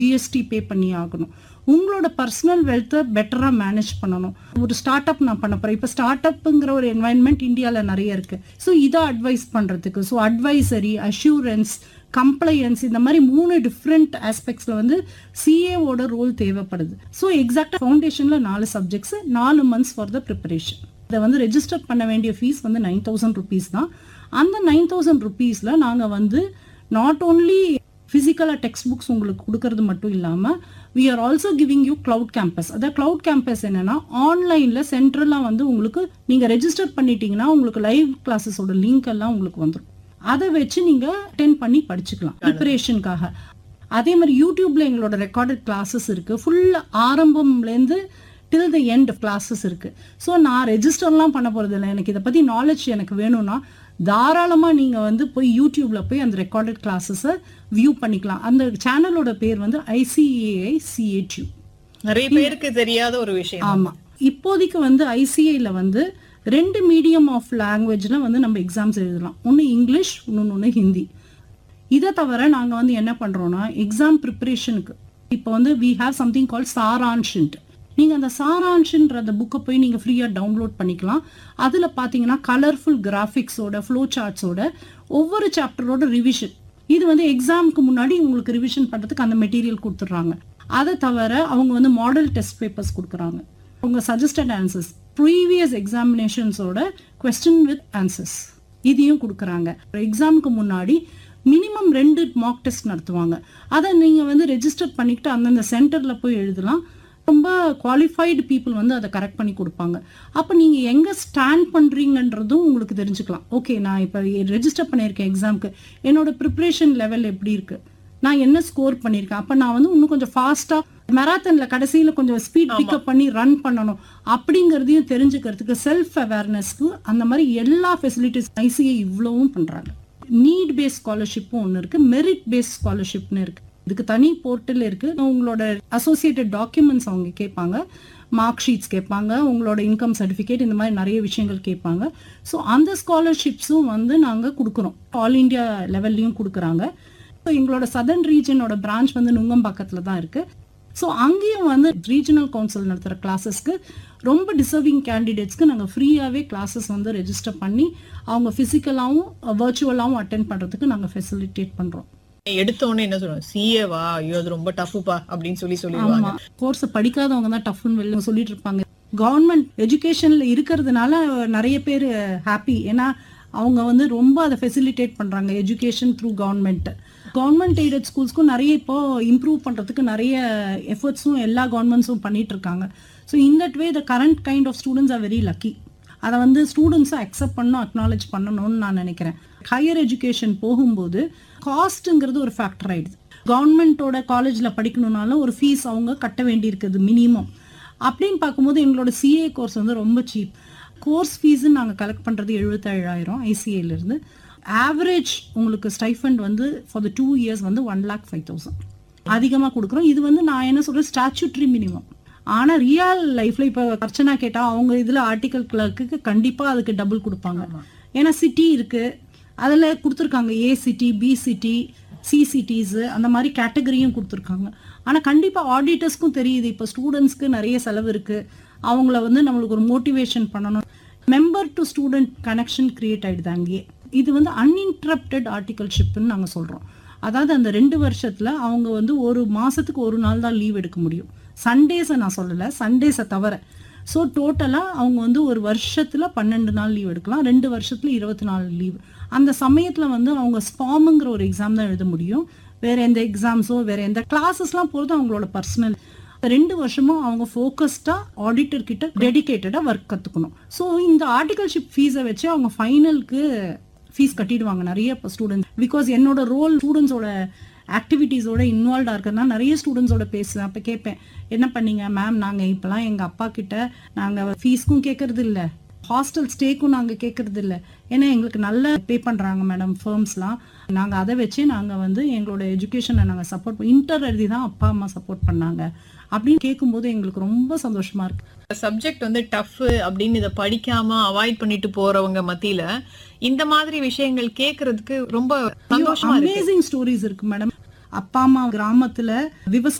GST பே பண்ணி ஆகணும் உங்களோட பர்சனல் வெல்த்தை பெட்டராக மேனேஜ் பண்ணணும் ஒரு ஸ்டார்ட் அப் நான் பண்ண போகிறேன் இப்போ ஸ்டார்ட் அப்புங்கிற ஒரு என்வாயன்மெண்ட் இந்தியாவில் நிறைய இருக்கு ஸோ இதை அட்வைஸ் பண்ணுறதுக்கு ஸோ அட்வைசரி அஷூரன்ஸ் கம்ப்ளையன்ஸ் இந்த மாதிரி மூணு டிஃப்ரெண்ட் ஆஸ்பெக்ட்ஸில் வந்து சிஏவோட ரோல் தேவைப்படுது ஸோ எக்ஸாக்டாக ஃபவுண்டேஷனில் நாலு சப்ஜெக்ட்ஸ் நாலு மந்த்ஸ் ஃபார் த ப்ரிப்பரேஷன் இதை வந்து ரெஜிஸ்டர் பண்ண வேண்டிய ஃபீஸ் வந்து நைன் தௌசண்ட் ருபீஸ் தான் அந்த நைன் தௌசண்ட் ருபீஸில் நாங்கள் வந்து நாட் ஓன்லி ஃபிசிக்கலாக டெக்ஸ்ட் புக்ஸ் உங்களுக்கு கொடுக்கறது மட்டும் இல்லாமல் we are also giving you cloud campus அதாவது கிளவுட் கேம்பஸ் என்னன்னா ஆன்லைனில் சென்ட்ரலாக வந்து உங்களுக்கு நீங்கள் ரெஜிஸ்டர் பண்ணிட்டீங்கன்னா உங்களுக்கு லைவ் கிளாஸஸோட லிங்க் எல்லாம் உங்களுக்கு வந்துடும் அதை வச்சு நீங்கள் அட்டென்ட் பண்ணி படிச்சுக்கலாம் ப்ரிப்பரேஷனுக்காக அதே மாதிரி யூடியூப்ல எங்களோட ரெக்கார்டட் கிளாஸஸ் இருக்கு ஃபுல் ஆரம்பம்லேருந்து டில் த எண்ட் கிளாஸஸ் இருக்கு ஸோ நான் ரெஜிஸ்டர்லாம் பண்ண போறது இல்லை எனக்கு இதை பத்தி நாலேஜ் எனக்கு வேணும்னா தாராளமா நீங்க வந்து போய் யூடியூப்ல போய் அந்த ரெக்கார்டட் கிளாஸஸை வியூ பண்ணிக்கலாம் அந்த சேனலோட பேர் வந்து ஐசிஏஐ சிஏடியூ நிறைய பேருக்கு தெரியாத ஒரு விஷயம் ஆமா இப்போதைக்கு வந்து ஐசிஐல வந்து ரெண்டு மீடியம் ஆஃப் லாங்குவேஜ்ல வந்து நம்ம எக்ஸாம்ஸ் எழுதலாம் ஒன்று இங்கிலீஷ் இன்னொன்று ஒன்று ஹிந்தி இதை தவிர நாங்கள் வந்து என்ன பண்ணுறோம்னா எக்ஸாம் ப்ரிப்பரேஷனுக்கு இப்போ வந்து வி ஹாவ் சம்திங் கால் சாரான்ஷன்ட் நீங்கள் அந்த சாரான்ஷன்ற அந்த புக்கை போய் நீங்கள் ஃப்ரீயாக டவுன்லோட் பண்ணிக்கலாம் அதில் பார்த்தீங்கன்னா கலர்ஃபுல் கிராஃபிக்ஸோட ஃப்ளோ சார்ட்ஸோட ஒவ்வொரு சாப்டரோட ரிவிஷன் இது வந்து எக்ஸாமுக்கு முன்னாடி உங்களுக்கு ரிவிஷன் பண்ணுறதுக்கு அந்த மெட்டீரியல் கொடுத்துட்றாங்க அதை தவிர அவங்க வந்து மாடல் டெஸ்ட் பேப்பர்ஸ் கொடுக்குறாங்க உங்க சஜஸ்டட் ஆன்சர்ஸ் ப்ரீவியஸ் எக்ஸாமினேஷன்ஸோட கொஸ்டின் வித் ஆன்சர்ஸ் இதையும் கொடுக்குறாங்க எக்ஸாமுக்கு முன்னாடி மினிமம் ரெண்டு மாக் டெஸ்ட் நடத்துவாங்க அதை நீங்கள் வந்து ரெஜிஸ்டர் பண்ணிக்கிட்டு அந்தந்த சென்டரில் போய் எழுதலாம் ரொம்ப குவாலிஃபைடு பீப்புள் வந்து அதை கரெக்ட் பண்ணி கொடுப்பாங்க அப்போ நீங்கள் எங்கே ஸ்டாண்ட் பண்ணுறீங்கன்றதும் உங்களுக்கு தெரிஞ்சுக்கலாம் ஓகே நான் இப்போ ரெஜிஸ்டர் பண்ணியிருக்கேன் எக்ஸாமுக்கு என்னோட ப்ரிப்ரேஷன் லெவல் எப்படி இருக்கு நான் என்ன ஸ்கோர் பண்ணியிருக்கேன் அப்போ நான் வந்து இன்னும் கொஞ்சம் ஃபாஸ்ட்டாக மெராத்தன்ல கடைசியில் கொஞ்சம் ஸ்பீட் பிக்கப் பண்ணி ரன் பண்ணணும் அப்படிங்கிறதையும் தெரிஞ்சுக்கிறதுக்கு செல்ஃப் அவேர்னஸ்க்கு அந்த மாதிரி எல்லா ஃபெசிலிட்டிஸ் ஐசிஐ இவ்வளவும் பண்ணுறாங்க நீட் பேஸ் ஸ்காலர்ஷிப்பும் ஒன்று இருக்கு மெரிட் பேஸ் ஸ்காலர்ஷிப்னு இருக்கு இதுக்கு தனி போர்ட்டல் இருக்கு உங்களோட அசோசியேட்டட் டாக்குமெண்ட்ஸ் அவங்க கேட்பாங்க மார்க் ஷீட்ஸ் கேட்பாங்க உங்களோட இன்கம் சர்டிஃபிகேட் இந்த மாதிரி நிறைய விஷயங்கள் கேட்பாங்க ஸோ அந்த ஸ்காலர்ஷிப்ஸும் வந்து நாங்கள் கொடுக்குறோம் ஆல் இந்தியா லெவல்லையும் கொடுக்குறாங்க ஸோ எங்களோட சதர்ன் ரீஜனோட பிரான்ச் வந்து நுங்கம்பாக்கத்தில் தான் இருக்கு ஸோ அங்கேயும் வந்து ரீஜனல் கவுன்சில் நடத்துகிற கிளாஸஸ்க்கு ரொம்ப டிசர்விங் கேண்டிடேட்ஸ்க்கு நாங்கள் ஃப்ரீயாகவே கிளாஸஸ் வந்து ரெஜிஸ்டர் பண்ணி அவங்க ஃபிசிக்கலாகவும் வர்ச்சுவலாகவும் அட்டென்ட் பண்ணுறதுக்கு நாங்கள் ஃபெசிலிட்டேட் பண்ணுறோம் எடுத்த உடனே என்ன சொல்லுவோம் சிஏவா ஐயோ அது ரொம்ப டஃப்புப்பா அப்படின்னு சொல்லி சொல்லிடுவாங்க ஆமா கோர்ஸ் படிக்காதவங்க தான் டஃப்னு வெளில சொல்லிட்டு இருப்பாங்க கவர்மெண்ட் எஜுகேஷன்ல இருக்கிறதுனால நிறைய பேர் ஹாப்பி ஏன்னா அவங்க வந்து ரொம்ப அதை ஃபெசிலிட்டேட் பண்றாங்க education through government government aided ஸ்கூல்ஸ்க்கும் நிறைய இப்போ இம்ப்ரூவ் பண்றதுக்கு நிறைய எஃபர்ட்ஸும் எல்லா கவர்மெண்ட்ஸும் பண்ணிட்டு இருக்காங்க so in that way the current kind of students are very lucky அதை வந்து ஸ்டூடெண்ட்ஸும் அக்செப்ட் பண்ணணும் அக்னாலேஜ் பண்ணணும்னு நான் நினைக்கிறேன் ஹையர் எஜுகேஷன் போகும்போது காஸ்ட்டுங்கிறது ஒரு ஃபேக்டர் ஆயிடுது கவர்மெண்ட்டோட காலேஜில் படிக்கணும்னாலும் ஒரு ஃபீஸ் அவங்க கட்ட வேண்டியிருக்குது மினிமம் அப்படின்னு பார்க்கும்போது எங்களோட சிஏ கோர்ஸ் வந்து ரொம்ப சீப் கோர்ஸ் ஃபீஸுன்னு நாங்கள் கலெக்ட் பண்ணுறது எழுபத்தேழாயிரம் ஐசிஏலேருந்து ஆவரேஜ் உங்களுக்கு ஸ்டைஃபண்ட் வந்து ஃபார் த டூ இயர்ஸ் வந்து ஒன் லேக் ஃபைவ் தௌசண்ட் அதிகமாக கொடுக்குறோம் இது வந்து நான் என்ன சொல்கிறேன் ஸ்டாச்சுட்ரி மினிமம் ஆனா ரியல் லைஃப்ல இப்ப அர்ச்சனா கேட்டா அவங்க இதுல ஆர்டிகல் கிளர்க்கு கண்டிப்பா அதுக்கு டபுள் கொடுப்பாங்க ஏன்னா சிட்டி இருக்கு அதுல கொடுத்துருக்காங்க A city B city C cities அந்த மாதிரி கேட்டகரியும் கொடுத்துருக்காங்க ஆனா கண்டிப்பா ஆடிட்டர்ஸ்க்கும் தெரியுது இப்ப ஸ்டூடெண்ட்ஸ்க்கு நிறைய செலவு இருக்கு அவங்கள வந்து நம்மளுக்கு ஒரு மோட்டிவேஷன் பண்ணணும் member to student connection create ஆயிடுது அங்கேயே இது வந்து அன்இன்டரப்டட் ஆர்டிகல்ஷிப்னு நாங்க சொல்றோம் அதாவது அந்த ரெண்டு வருஷத்துல அவங்க வந்து ஒரு மாசத்துக்கு ஒரு நாள் தான் லீவ் எடுக்க முடியும் சண்டேஸை நான் சொல்லலை சண்டேஸை தவிர ஸோ டோட்டலாக அவங்க வந்து ஒரு வருஷத்துல பன்னெண்டு நாள் லீவ் எடுக்கலாம் ரெண்டு வருஷத்துல இருபத்தி நாலு லீவ் அந்த சமயத்துல வந்து அவங்க ஸ்பாமுங்கிற ஒரு எக்ஸாம் தான் எழுத முடியும் வேற எந்த எக்ஸாம்ஸோ வேற எந்த கிளாஸஸ்லாம் போகிறது அவங்களோட பர்சனல் ரெண்டு வருஷமும் அவங்க ஃபோக்கஸ்டா ஆடிட்டர் கிட்ட டெடிகேட்டடா ஒர்க் கத்துக்கணும் ஸோ இந்த ஆர்டிகல்ஷிப் ஃபீஸை வச்சு அவங்க ஃபைனலுக்கு ஃபீஸ் கட்டிடுவாங்க நிறைய இப்போ ஸ்டூடெண்ட்ஸ் பிகாஸ் என்னோட ரோல் ஸ்டூடெண்ட்ஸோட ஆக்டிவிட்டீஸோட இன்வால்வ் இருக்கிறதுனா நிறைய ஸ்டூடெண்ட்ஸோட பேசுவேன் அப்போ கேட்பேன் என்ன பண்ணீங்க மேம் நாங்கள் இப்போலாம் எங்கள் அப்பா கிட்ட நாங்கள் ஃபீஸ்க்கும் கேட்கறது இல்லை ஹாஸ்டல் ஸ்டேக்கும் நாங்கள் கேட்கறது இல்லை ஏன்னா எங்களுக்கு நல்ல பே பண்ணுறாங்க மேடம் ஃபர்ம்ஸ்லாம் நாங்கள் அதை வச்சே நாங்கள் வந்து எங்களோட எஜுகேஷனை நாங்கள் சப்போர்ட் இன்டர் எழுதி தான் அப்பா அம்மா சப்போர்ட் பண்ணாங்க அப்படின்னு கேட்கும்போது எங்களுக்கு ரொம்ப சந்தோஷமா இருக்கு சப்ஜெக்ட் வந்து டஃப் அப்படின்னு இதை படிக்காம அவாய்ட் பண்ணிட்டு போறவங்க மத்தியில இந்த மாதிரி விஷயங்கள் கேக்குறதுக்கு ரொம்ப சந்தோஷமா இருக்கு அமேசிங் ஸ்டோரிஸ் இருக்கு மேடம் அப்பா அம்மா கிராமத்துல விவசாயம்